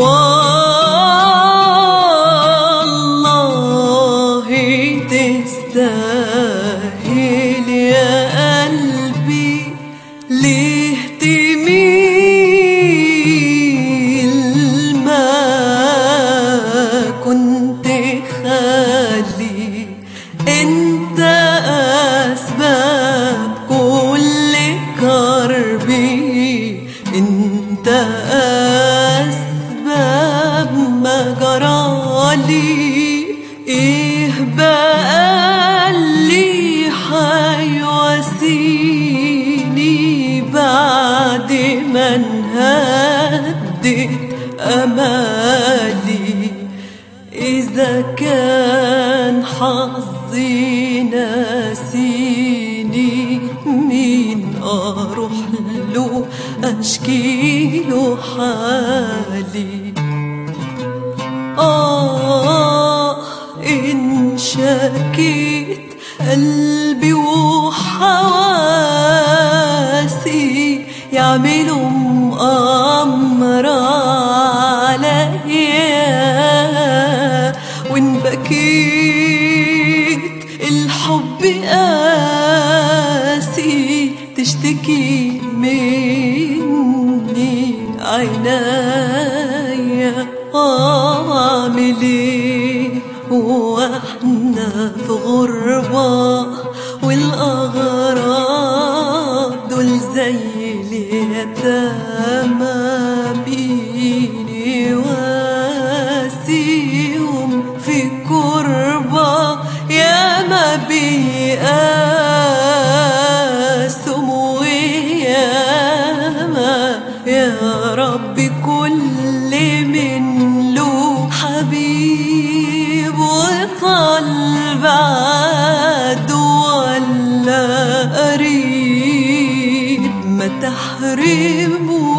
والله تستاهل يا قلبي ليه تميل ما كنت خالي انت اسباب كل كربي انت اسباب ما جرالي ايه بقى اللي حيواسيني بعد ما انهدت امالي إذا كان حظي ناسيني مين أروح له أشكي له حالي آه إن شكيت قلبي وحواسي يعملوا مؤامرة عليا وإن بكيت الحب قاسي تشتكي مني عينيا اعمل ايه واحنا في غربة والاغراب دول زي اليتامى بيني واسيهم في كربة يا ما بيقاسم وياما يا رب كل من له حبيب وطال بعد ولا قريب ما تحرمه